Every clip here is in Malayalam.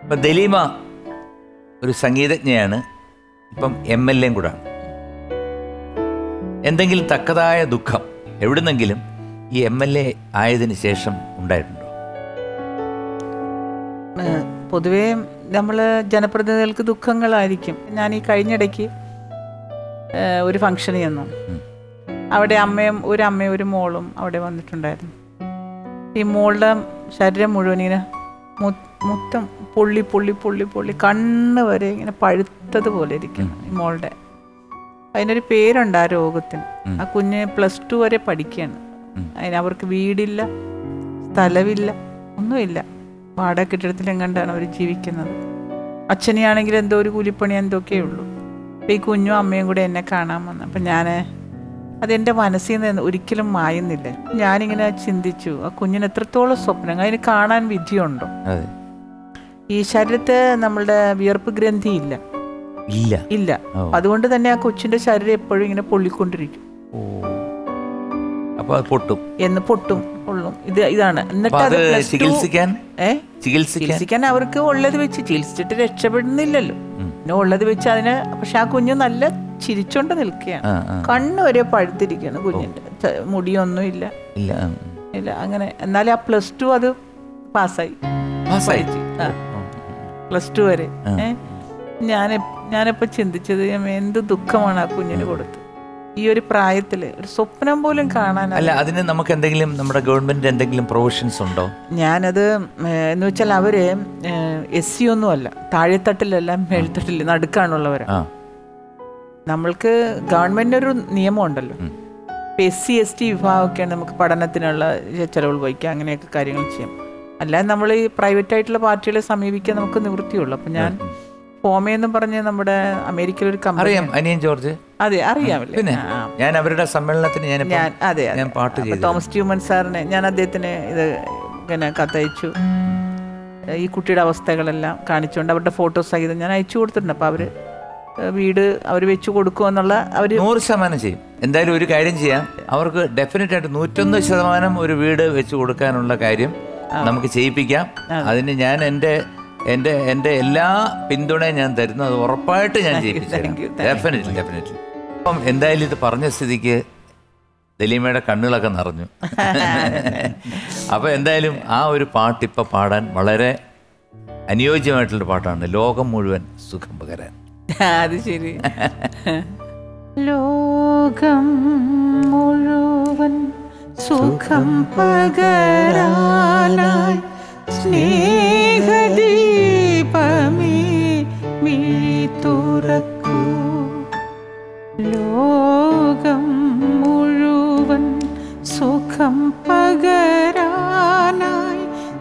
ഇപ്പം ദലീമ ഒരു സംഗീതജ്ഞയാണ് ഇപ്പം എം എൽ എയും കൂടാണ് എന്തെങ്കിലും തക്കതായ ദുഃഖം എവിടുന്നെങ്കിലും ഈ എം എൽ എ ആയതിനു ശേഷം ഉണ്ടായിട്ടുണ്ടോ ഏഹ് പൊതുവേ നമ്മൾ ജനപ്രതിനിധികൾക്ക് ദുഃഖങ്ങളായിരിക്കും ഞാൻ ഈ കഴിഞ്ഞിടയ്ക്ക് ഏഹ് ഒരു ഫംഗ്ഷന് ചെന്നു ഉം. അവിടെ അമ്മയും ഒരു അമ്മയും ഒരു മോളും അവിടെ വന്നിട്ടുണ്ടായിരുന്നു ഈ മോളുടെ ശരീരം മുഴുവൻ ഇങ്ങനെ മു- മൊത്തം പൊള്ളി പൊള്ളി പൊള്ളി പൊള്ളി കണ്ണ് വരെ ഇങ്ങനെ പഴുത്തതുപോലെ ഇരിക്കണം ഈ മോളുടെ അതിനൊരു പേരുണ്ട് ആ രോഗത്തിന് ഉം. ആ കുഞ്ഞ് പ്ലസ് ടു വരെ പഠിക്കുകയാണ് ഉം. അതിന് അവർക്ക് വീടില്ല സ്ഥലമില്ല ഒന്നുമില്ല വാടക കെട്ടിടത്തിലെങ്ങാണ്ടാണ് അവർ ജീവിക്കുന്നത് അച്ഛനെയാണെങ്കിൽ എന്തോ ഒരു കൂലിപ്പണി എന്തൊക്കെയേ ഉള്ളൂ അപ്പം ഈ കുഞ്ഞും അമ്മയും കൂടെ എന്നെ കാണാൻ വന്നു അപ്പം ഞാൻ അതെൻ്റെ മനസ്സിൽ നിന്ന് ഒരിക്കലും മായുന്നില്ല ഞാനിങ്ങനെ ചിന്തിച്ചു ആ കുഞ്ഞിന് എത്രത്തോളം സ്വപ്നങ്ങൾ അതിന് കാണാൻ വിധിയുണ്ടോ അതെ ഈ ശരീരത്തെ നമ്മളുടെ വിയർപ്പ് ഗ്രന്ഥി ഇല്ല ഇല്ല ഇല്ല ഓ. അതുകൊണ്ട് തന്നെ ആ കൊച്ചിൻ്റെ ശരീരം എപ്പോഴും ഇങ്ങനെ പൊള്ളിക്കൊണ്ടിരിക്കും ഓ അപ്പൊ അത് പൊട്ടും എന്ന് പൊട്ടും പൊള്ളും ഇത് ഇതാണ് അപ്പൊ എന്നിട്ട് അത് അത് plus two- ചികിത്സിക്കാൻ ഏ ചികിത്സിക്കാൻ ചികിത്സിക്കാൻ അവർക്ക് ഉള്ളത് വെച്ച് ചികിത്സിച്ചിട്ട് രക്ഷപ്പെടുന്നില്ലല്ലോ ഉം. പിന്നെ ഉള്ളത് വെച്ച് അതിന് പക്ഷെ ആ കുഞ്ഞ് നല്ല ചിരിച്ചോണ്ട് നിൽക്കുകയാണ് ആ ആ കണ്ണ് വരെ പഴുത്തിരിക്കുകയാണ് കുഞ്ഞിന്റെ ച- മുടിയൊന്നും ഇല്ല ഇല്ല ആ, ഉം. ഇല്ല അങ്ങനെ എന്നാലും ആ പ്ലസ് ടു അത് പാസ്സായി പാസ്സായി ആ ഉം. പ്ലസ് ടു വരെ ആ. ഏ ഞാൻ ഞാനിപ്പോൾ ചിന്തിച്ചത് ഞാൻ എന്ത് ദുഃഖമാണ് ആ കുഞ്ഞിന് കൊടുത്തത് ഈ ഒരു പ്രായത്തിൽ ഒരു സ്വപ്നം പോലും കാണാൻ അല്ല അതിന് നമുക്ക് എന്തെങ്കിലും നമ്മുടെ ഗവൺമെന്റ് എന്തെങ്കിലും പ്രൊവിഷൻസ് ഉണ്ടോ ഞാനത് ഏ, എന്ന് വെച്ചാൽ അവര് എസ് സി ഒന്നും അല്ല താഴെത്തട്ടിലല്ല മേൽത്തട്ടിൽ നടുക്കാണുള്ളവരാ ആ നമ്മൾക്ക് ഗവൺമെന്റിന് ഒരു നിയമം ഉണ്ടല്ലോ ഉം. എസ് സി എസ് ടി വിഭാഗമൊക്കെയാണ് നമുക്ക് പഠനത്തിനുള്ള ചെലവുകൾ വഹിക്കുക അങ്ങനെയൊക്കെ കാര്യങ്ങൾ ചെയ്യാം അല്ലാതെ നമ്മൾ ഈ പ്രൈവറ്റ് ആയിട്ടുള്ള പാർട്ടികളെ സമീപിക്കാൻ നമുക്ക് നിവൃത്തിയുള്ളൂ അപ്പം ഞാൻ ഫോമേ എന്ന് പറഞ്ഞ് നമ്മുടെ അമേരിക്കയിലൊരു കമ്പനി അറിയാം അനിയൻ ജോർജ് അതെ അറിയാമല്ലേ പിന്നെ ആ, ആ. ഞാൻ അവരുടെ സമ്മേളനത്തിന് ഞാൻ ഞാൻ അതെ അതെ. ഞാൻ പാട്ട് അപ്പൊ ചെയ്തു തോമസ് ട്യൂമൻ സാറിന് ഞാൻ അദ്ദേഹത്തിന് ഇത് ഇങ്ങനെ കത്തയച്ചു ഈ കുട്ടിയുടെ അവസ്ഥകളെല്ലാം കാണിച്ചുകൊണ്ട് അവരുടെ ഫോട്ടോസ് സഹിതം ഞാൻ അയച്ചു കൊടുത്തിട്ടുണ്ട് അപ്പോൾ അവർ വീട് അവർ വെച്ച് കൊടുക്കുമെന്നുള്ള അവർ നൂറ് ശതമാനം ചെയ്യും എന്തായാലും ഒരു കാര്യം ചെയ്യാം അവർക്ക് ഡെഫിനറ്റ് ആയിട്ട് നൂറ്റൊന്ന് ശതമാനം ഒരു വീട് വെച്ച് കൊടുക്കാനുള്ള കാര്യം നമുക്ക് ചെയ്യിപ്പിക്കാം അതിന് ഞാൻ എൻ്റെ എൻ്റെ എൻ്റെ എല്ലാ പിന്തുണയും ഞാൻ തരുന്നു അത് ഉറപ്പായിട്ട് ഞാൻ ചെയ്യിപ്പിച്ചു thank you, ഡെഫിനറ്റ്ലി ഡെഫിനറ്റ്ലി അപ്പം എന്തായാലും ഇത് പറഞ്ഞ സ്ഥിതിക്ക് ദലീമയുടെ കണ്ണുകളൊക്കെ നിറഞ്ഞു അപ്പോൾ എന്തായാലും ആ ഒരു പാട്ട് ഇപ്പം പാടാൻ വളരെ അനുയോജ്യമായിട്ടുള്ള പാട്ടാണ് ലോകം മുഴുവൻ സുഖം പകരാൻ അത് ശരി ലോകം മുഴുവൻ സുഖം പകരാനായി സ്നേഹദീപമേ മിഴി തുറക്കൂ ലോകം മുഴുവൻ സുഖം പകരാനായി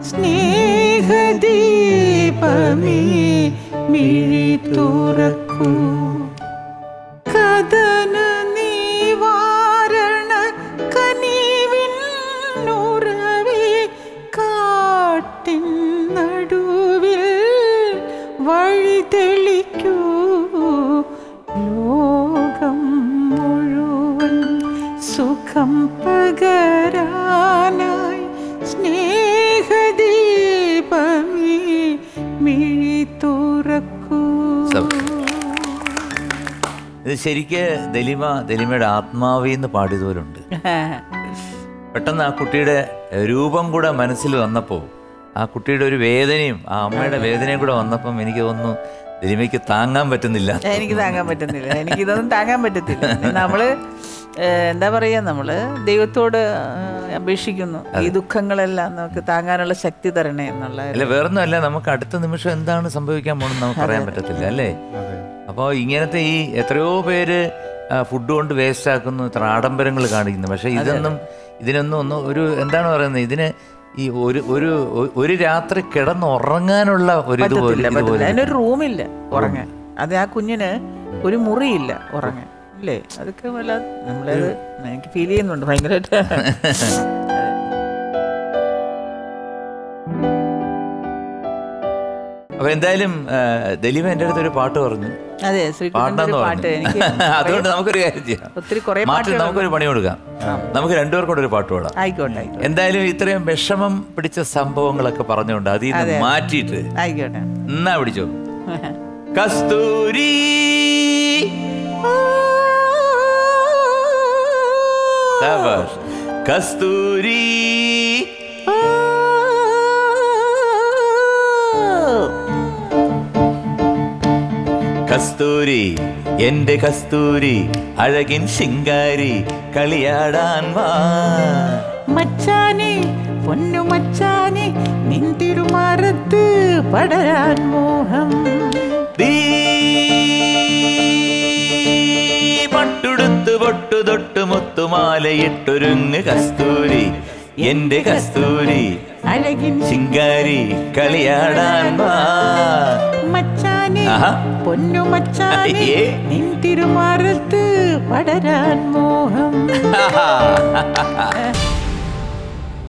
സ്നേഹദീപമേ മിഴി തുറക്കൂ കഥന നിവാരണ കനിവിൻ നുറവേ കാട്ടിൻ നടുവിൽ വഴി തെളിക്കൂ ലോകം മുഴുവൻ സുഖം പകരാനായി സ്നേഹദീപമേ മിഴി തുറക്കൂ ഇത് ശരിക്ക് ദലിമ ദലിമയുടെ ആത്മാവിന്ന് പാടിയതുപോലുണ്ട് പെട്ടെന്ന് ആ കുട്ടിയുടെ രൂപം കൂടെ മനസ്സിൽ വന്നപ്പോൾ ആ കുട്ടിയുടെ ഒരു വേദനയും ആ അമ്മയുടെ വേദനയും കൂടെ വന്നപ്പം എനിക്ക് തോന്നുന്നു ദലിമയ്ക്ക് താങ്ങാൻ പറ്റുന്നില്ല എനിക്ക് താങ്ങാൻ പറ്റുന്നില്ല എനിക്ക് ഇതൊന്നും താങ്ങാൻ പറ്റത്തില്ല നമ്മള് ഏഹ്, എന്താ പറയാ നമ്മള് ദൈവത്തോട് ഏഹ്, അപേക്ഷിക്കുന്നു ഈ ദുഃഖങ്ങളെല്ലാം നമുക്ക് താങ്ങാനുള്ള ശക്തി തരണേ എന്നുള്ള അല്ല വേറൊന്നും അല്ല നമുക്ക് അടുത്ത നിമിഷം എന്താണ് സംഭവിക്കാൻ പോണെന്ന് നമുക്ക് പറയാൻ പറ്റത്തില്ല അല്ലേ അപ്പോൾ ഇങ്ങനത്തെ ഈ എത്രയോ പേര് ഫുഡ് കൊണ്ട് വേസ്റ്റ് ആക്കുന്നു ഇത്ര ആഡംബരങ്ങൾ കാണിക്കുന്നു പക്ഷെ ഇതൊന്നും ഇതിനൊന്നും ഒന്നും ഒരു എന്താണ് പറയുന്നത് ഇതിന് ഈ ഒരു ഒരു ഒരു രാത്രി കിടന്ന് ഉറങ്ങാനുള്ള ഒരു ഇതുപോലെ പറ്റത്തില്ല പറ്റത്തില്ല ഇതുപോലെ അതിനൊരു റൂമില്ല ഉറങ്ങാൻ അത് ആ കുഞ്ഞിന് ഒരു മുറിയില്ല ഉറങ്ങാൻ അല്ലേ അതൊക്കെ വല്ല നമ്മളത് എനിക്ക് ഫീൽ ചെയ്യുന്നുണ്ട് ഭയങ്കരമായിട്ട് അപ്പൊ എന്തായാലും ആ, ദലീപ എൻ്റെ അടുത്ത് ഒരു പാട്ട് പറഞ്ഞു അതെ ശ്രീകുട്ടൻ്റെ ഒരു പാടണമെന്ന് പാട്ട് പറഞ്ഞു എനിക്ക് അതുകൊണ്ട് നമുക്കൊരു കാര്യം ചെയ്യാം ഒത്തിരി കുറെ മാറ്റി നമുക്കൊരു പണി കൊടുക്കാം നമുക്ക് രണ്ടുപേർക്കും കൂടെ ഒരു പാട്ട് പാടാം ആയിക്കോട്ടെ ആയിക്കോട്ടെ എന്തായാലും ഇത്രയും വിഷമം പിടിച്ച സംഭവങ്ങളൊക്കെ പറഞ്ഞുകൊണ്ട് അതിൽ നിന്ന് മാറ്റിയിട്ട് ആയിക്കോട്ടെ എന്നാ പിടിച്ചോ കസ്തൂരി ശാബാഷ്. കസ്തൂരി കസ്തൂരി എന്റെ കസ്തൂരി അഴകിൻ ശിങ്കാരി കളിയാടാൻ വാ മച്ചാനെ പൊന്നു മച്ചാനെ നിൻ തിരുമാറത്ത് പടരാൻ മോഹം ദീ പട്ടുടുത്ത് പൊട്ടു തൊട്ട് മുത്തുമാലയിട്ടൊരുങ്ങ് കസ്തൂരി എന്റെ കസ്തൂരി അഴകിൻ ശിങ്കാരി കളിയാടാൻ വാ മച്ചാനെ ആഹാ. പൊന്നു മച്ചാനെ അയ്യേ. നിൻ തിരുമാറത്ത് പടരാൻ മോഹം